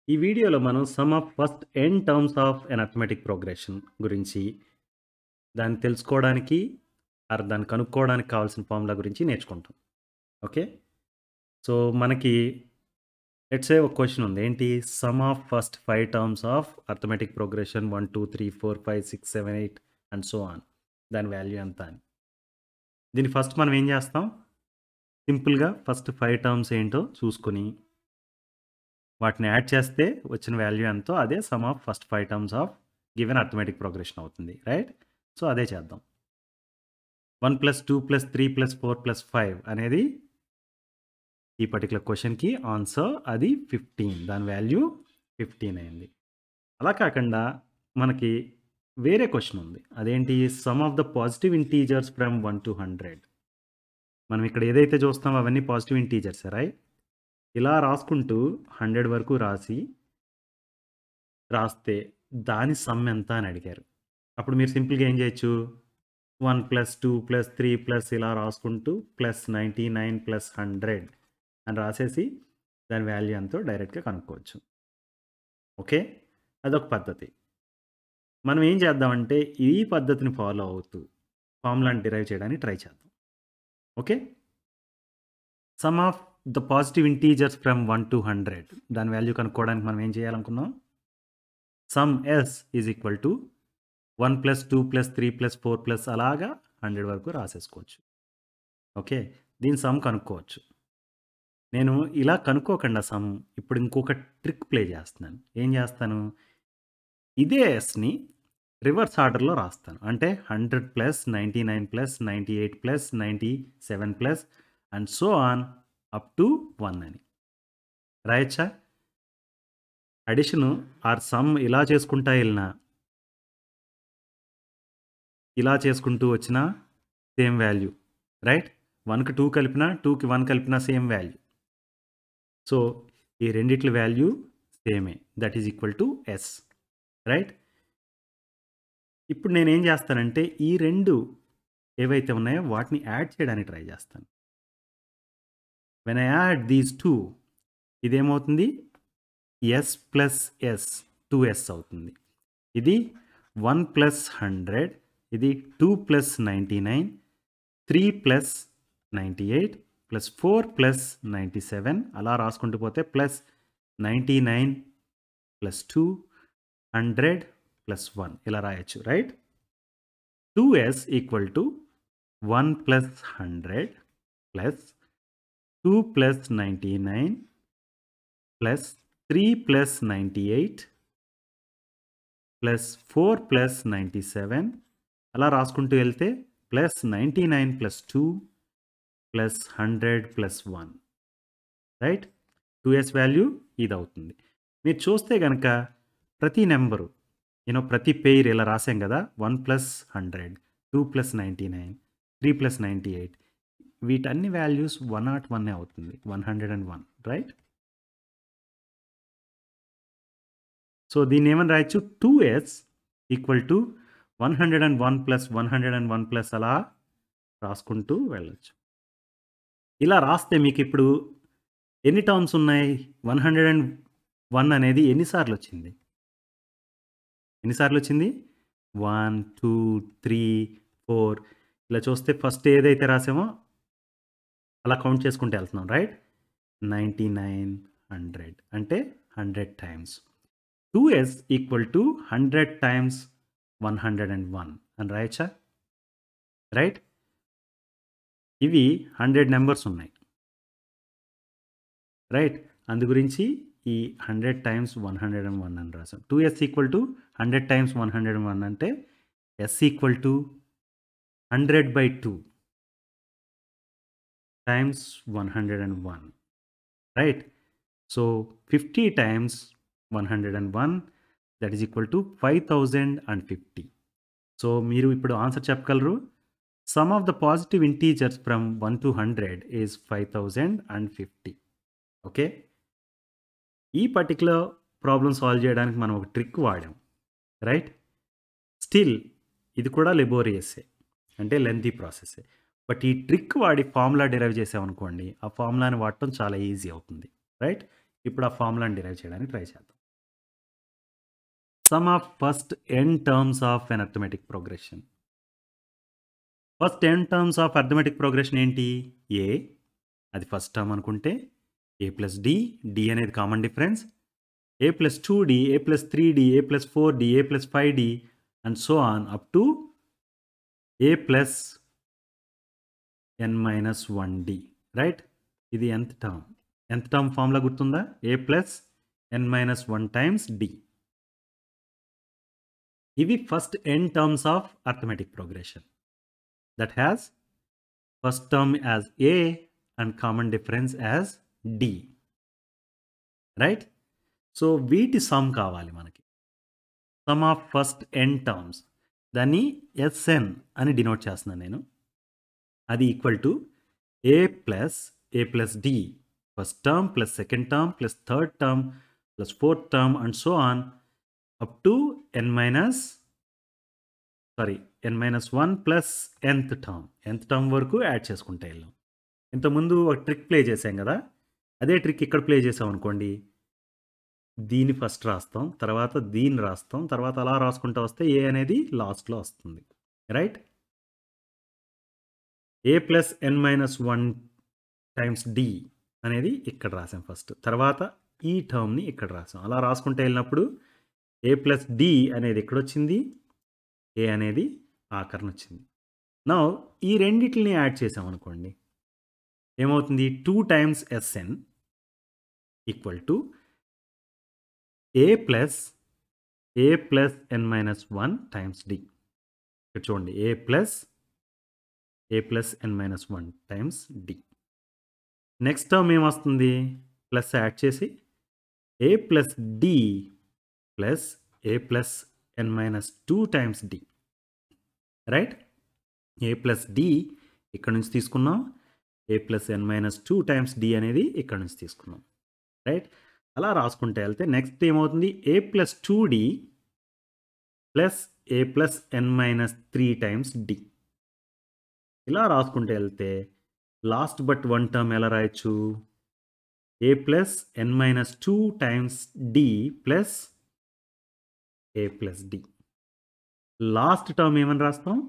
ఈ వీడియోలో మనం sum of first N terms of N arithmetic progression గురించి దాన్ని తెలుసుకోవడానికి ఆర్ దాన్ని కనుక్కోవడానికి కావాల్సిన ఫార్ములా గురించి నేర్చుకుంటాం ఓకే సో మనకి లెట్స్ ఏ ఒక క్వశ్చన్ ఉంది ఏంటి sum of first five terms of arithmetic progression one two three four five six seven eight and so on దాని వాల్యూ ఎంత అని దీన్ని ఫస్ట్ మనం ఏం చేస్తాం సింపుల్గా ఫస్ట్ ఫైవ్ టర్మ్స్ ఏంటో చూసుకొని వాటిని యాడ్ చేస్తే వచ్చిన వాల్యూ ఎంతో అదే sum of first five terms of given arithmetic progression అవుతుంది రైట్ సో అదే చేద్దాం one plus two plus three plus four plus five అనేది ఈ పర్టికులర్ క్వశ్చన్కి ఆన్సర్ అది ఫిఫ్టీన్ దాని వాల్యూ ఫిఫ్టీన్ అయింది అలా కాకుండా మనకి వేరే క్వశ్చన్ ఉంది అదేంటి sum of the positive integers from one to hundred మనం ఇక్కడ ఏదైతే చూస్తామో అవన్నీ పాజిటివ్ ఇంటీజర్స్ రైట్ ఇలా రాసుకుంటూ హండ్రెడ్ వరకు రాసి రాస్తే దాని సమ్ ఎంత అని అడిగారు అప్పుడు మీరు సింపుల్గా ఏం చేయొచ్చు one plus two plus three plus ఇలా రాసుకుంటూ plus ninety nine plus hundred అని రాసేసి దాని వాల్యూ ఎంతో డైరెక్ట్గా కనుక్కోవచ్చు ఓకే అదొక పద్ధతి మనం ఏం చేద్దామంటే ఈ పద్ధతిని ఫాలో అవుతూ ఫార్ములాని డిరైవ్ చేయడానికి ట్రై చేద్దాం okay sum of the positive integers from one to hundred దాని వాల్యూ కనుక్కోవడానికి మనం ఏం చేయాలనుకున్నాం sum S is equal to one plus two plus three plus four plus అలాగా హండ్రెడ్ వరకు రాసేసుకోవచ్చు ఓకే దీని సమ్ కనుక్కోవచ్చు నేను ఇలా కనుక్కోకుండా సమ్ ఇప్పుడు ఇంకొక ట్రిక్ ప్లే చేస్తున్నాను ఏం చేస్తాను ఇదే ఎస్ని రివర్స్ ఆర్డర్లో రాస్తాను అంటే hundred plus ninety nine plus ninety eight plus ninety seven plus and so on up to one అని రాయచ్చా అడిషను ఆర్ సమ్ ఇలా చేసుకుంటా వెళ్ళినా ఇలా చేసుకుంటూ వచ్చిన సేమ్ వాల్యూ రైట్ వన్కి టూ కలిపినా టూకి వన్ కలిపినా సేమ్ వాల్యూ సో ఈ రెండిట్ల వాల్యూ సేమే that is equal to S right ఇప్పుడు నేను ఏం చేస్తానంటే ఈ రెండు ఏవైతే ఉన్నాయో వాటిని యాడ్ చేయడానికి ట్రై చేస్తాను when I add these two ఇదేమవుతుంది S plus S two S అవుతుంది ఇది వన్ ప్లస్ హండ్రెడ్ ఇది two plus ninety nine three plus ninety eight plus four plus ninety seven అలా రాసుకుంటూ పోతే plus ninety nine plus two hundred plus one ఇలా రాయొచ్చు right two S equal to one plus hundred plus two plus ninety nine plus three plus ninety eight plus four plus ninety seven అలా రాసుకుంటూ వెళ్తే plus ninety nine plus two plus hundred plus one right two S value ఇది అవుతుంది మీరు చూస్తే కనుక ప్రతి number you know ప్రతి పేర్ ఇలా రాసాం కదా one plus hundred two plus ninety nine three plus ninety eight వీటన్ని వాల్యూస్ వన్ నాట్ వన్ అవుతుంది one hundred and one right so దీన్ని ఏమని రాయొచ్చు two S equal to one hundred and one plus one hundred and one plus అలా రాసుకుంటూ వెళ్ళొచ్చు ఇలా రాస్తే మీకు ఇప్పుడు ఎన్ని టర్మ్స్ ఉన్నాయి వన్ హండ్రెడ్ అండ్ వన్ అనేది ఎన్నిసార్లు వచ్చింది ఎన్నిసార్లు వచ్చింది వన్ టూ త్రీ ఫోర్ ఇలా చూస్తే ఫస్ట్ ఏదైతే రాసామో అలా కౌంట్ చేసుకుంటూ వెళ్తున్నాం రైట్ నైంటీ నైన్ హండ్రెడ్ అంటే hundred times two S equal to hundred times one hundred and one అని రాయచ్చా రైట్ ఇవి హండ్రెడ్ నెంబర్స్ ఉన్నాయి రైట్ అందు గురించి ఈ hundred times one hundred and one అని రాసాం two S equal to hundred times one hundred and one అంటే S equal to hundred by two times one hundred and one right so fifty times one hundred and one that is equal to five thousand and fifty so మీరు ఇప్పుడు answer చెప్పగలరు sum of the positive integers from one to hundred is five thousand and fifty okay ఈ particular problem solve చేయడానికి మనం ఒక trick వాడాం right still ఇది కూడా లెబోరియస్సే అంటే లెంతీ ప్రాసెస్సే బట్ ఈ ట్రిక్ వాడి ఫార్ములా డిరైవ్ చేసామనుకోండి ఆ ఫార్ములాని వాడటం చాలా ఈజీ అవుతుంది రైట్ ఇప్పుడు ఆ ఫార్ములాని డిరైవ్ చేయడానికి ట్రై చేద్దాం sum of first N terms of N arithmetic progression first N terms of arithmetic progression ఏంటి ఏ అది ఫస్ట్ టర్మ్ అనుకుంటే ఏ ప్లస్ డి డి అనేది common difference A plus two D A plus three D A plus four D A plus five D and so on up to A plus N minus one D right ఇది ఎంత term ఎంత term formula గుర్తుందా A plus N minus one times D ఇవి first N terms of arithmetic progression that has first term as A and common difference as D right so వీటి sum కావాలి మనకి sum of first N terms దాన్ని S N అని denote చేస్తున్నాను నేను అది equal to A plus A plus D first term plus second term plus third term plus fourth term and so on up to N minus sorry N minus one plus nth term nth term వరకు add చేసుకుంటే వెళ్ళాం ఇంతకుముందు ఒక trick play చేసాం కదా అదే trick ఇక్కడ play చేసాం అనుకోండి దీన్ని ఫస్ట్ రాస్తాం తర్వాత దీన్ని రాస్తాం తర్వాత అలా రాసుకుంటూ వస్తే ఏ అనేది లాస్ట్లో వస్తుంది right A plus N minus one times D అనేది ఇక్కడ రాసాం ఫస్ట్ తర్వాత ఈ టర్మ్ని ఇక్కడ రాసాం అలా రాసుకుంటే వెళ్ళినప్పుడు ఏ ప్లస్ డి అనేది ఇక్కడ వచ్చింది ఏ అనేది ఆకరణ వచ్చింది నా ఈ రెండిటిని యాడ్ చేసాం అనుకోండి ఏమవుతుంది two times S N equal to A plus A plus N minus one times D ఇక్కడ చూడండి A plus A plus N minus one times D next term ఏమొస్తుంది ప్లస్ యాడ్ చేసి A plus D plus A plus N minus two times D right A plus D ఇక్కడ నుంచి తీసుకున్నాం A plus N minus two times D అనేది ఇక్కడ నుంచి తీసుకున్నాం right అలా రాసుకుంటే వెళ్తే నెక్స్ట్ ఏమవుతుంది A plus two D plus A plus N minus three times D ఇలా రాసుకుంటే వెళ్తే లాస్ట్ బట్ వన్ టర్మ్ ఎలా రాయొచ్చు A plus N minus two times D plus A plus D last term ఏమని రాస్తాం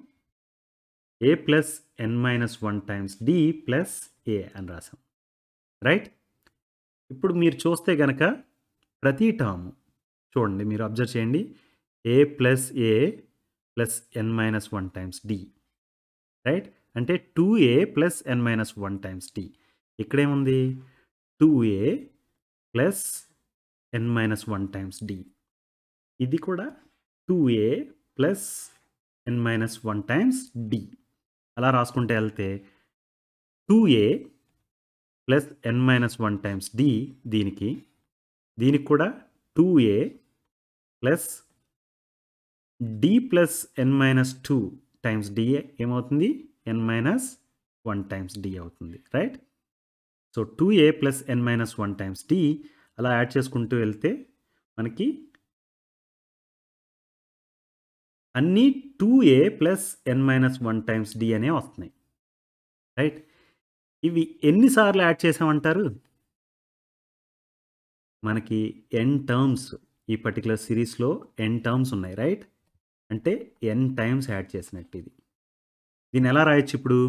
A plus N minus one times D plus A అని రాసాం right ఇప్పుడు మీరు చూస్తే గనక ప్రతి టర్మ్ చూడండి మీరు అబ్జర్వ్ చేయండి a plus A plus N minus one times D right అంటే two a plus N minus one times d ఇక్కడేముంది two a plus N minus one times d ఇది కూడా two a plus N minus one times d అలా రాసుకుంటే వెళ్తే two a plus N minus one times d దీనికి దీనికి కూడా two a plus D plus N minus two times d ఏమవుతుంది n minus one times d అవుతుంది right so two a plus N minus one times d అలా add చేసుకుంటూ వెళ్తే మనకి అన్నీ two a plus N minus one times d అనే వస్తున్నాయి right ఇవి ఎన్నిసార్లు యాడ్ చేసామంటారు మనకి ఎన్ టర్మ్స్ ఈ పర్టికులర్ సిరీస్లో ఎన్ టర్మ్స్ ఉన్నాయి రైట్ అంటే ఎన్ టైమ్స్ యాడ్ చేసినట్టు ఇది దీన్ని ఎలా రాయొచ్చు ఇప్పుడు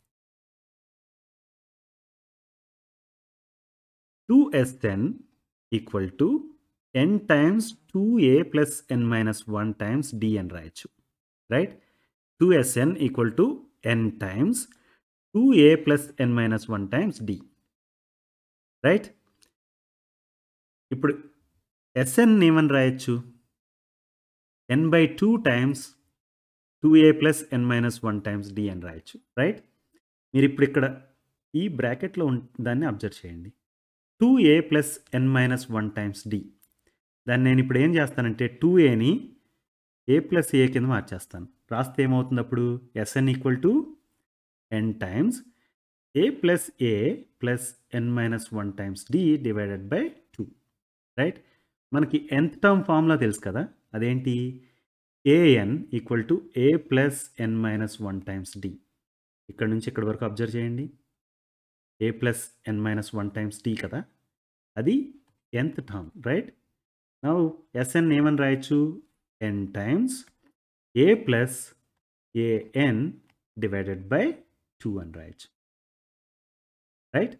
two s ten equal to n times two a plus N minus one times d అని రాయొచ్చు right two s n equal to n times two a plus N minus one times D right ఇప్పుడు s n ఏమని రాయొచ్చు n by two times two a plus N minus one times d అని రాయొచ్చు right మీరు ఇప్పుడు ఇక్కడ ఈ బ్రాకెట్లో దాన్ని అబ్జర్వ్ చేయండి two a plus N minus one times d దాన్ని నేను ఇప్పుడు ఏం చేస్తానంటే టూ ఏని ఏ ప్లస్ ఏ కింద మార్చేస్తాను రాస్తే ఏమవుతుంది అప్పుడు s n equal to n times a plus A plus N minus one times d divided by two right మనకి ఎంత టర్మ్ ఫార్ములా తెలుసు కదా అదేంటి a n equal to A plus N minus one times D ఇక్కడ నుంచి ఇక్కడ వరకు అబ్జర్వ్ చేయండి a plus N minus one times d కదా అది ఎంత టర్మ్ రైట్ నౌ ఎస్ఎన్ ఏమని రాయొచ్చు n times a plus a n divided by two అని రాయొచ్చు right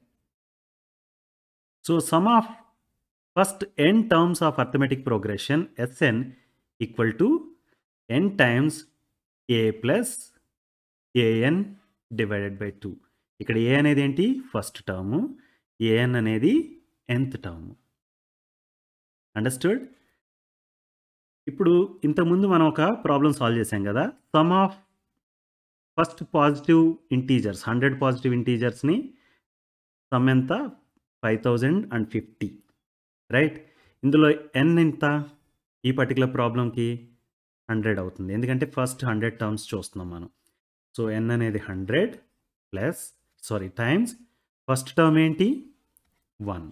so sum of first N terms of arithmetic progression s n equal to n times a plus a n divided by two ఇక్కడ a అనేది ఏంటి first term a n అనేది nth term understood ఇప్పుడు ఇంతకుముందు మనం ఒక ప్రాబ్లం సాల్వ్ చేసాం కదా sum of first positive integers hundred positive ఇంటీజర్స్ని సమ్ ఎంత five thousand and fifty right ఇందులో ఎన్ ఎంత ఈ పర్టికులర్ ప్రాబ్లంకి హండ్రెడ్ అవుతుంది ఎందుకంటే ఫస్ట్ హండ్రెడ్ టర్మ్స్ చూస్తున్నాం మనం సో ఎన్ అనేది hundred plus sorry times first term ఏంటి వన్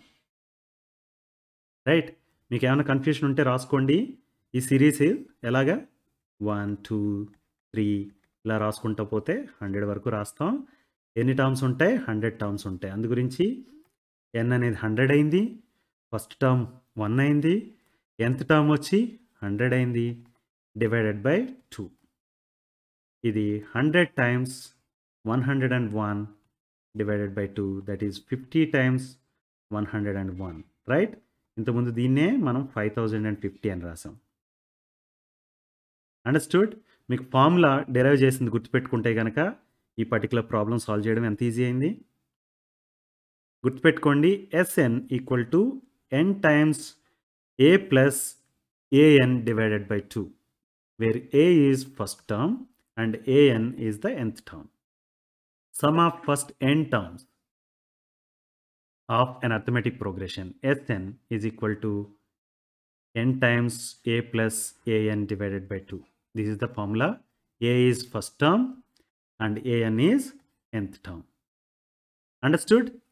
రైట్ మీకు ఏమైనా కన్ఫ్యూషన్ ఉంటే రాసుకోండి ఈ సిరీస్ ఎలాగా వన్ టూ త్రీ ఇలా రాసుకుంటూ పోతే హండ్రెడ్ వరకు రాస్తాం ఎన్ని టర్మ్స్ ఉంటాయి హండ్రెడ్ టర్మ్స్ ఉంటాయి అందు గురించి ఎన్ అనేది హండ్రెడ్ అయింది ఫస్ట్ టర్మ్ వన్ అయింది ఎంత టర్మ్ వచ్చి హండ్రెడ్ అయింది డివైడెడ్ బై టూ ఇది hundred times one hundred and one divided by two that is fifty times one hundred and one right ఇంతకుముందు దీన్నే మనం ఫైవ్ థౌజండ్ అండ్ ఫిఫ్టీ అని రాసాం అండర్స్టూడ్ మీకు ఫార్ములా డెరైవ్ చేసింది గుర్తుపెట్టుకుంటే కనుక ఈ పర్టికులర్ ప్రాబ్లం సాల్వ్ చేయడం ఎంత ఈజీ అయింది గుర్తుపెట్టుకోండి s n equal to n times a plus a n divided by two where a is first term and a n is the nth term. Sum of first n terms of an arithmetic progression Sn is equal to n times a plus an divided by 2. This is the formula. a is first term and an is nth term. Understood?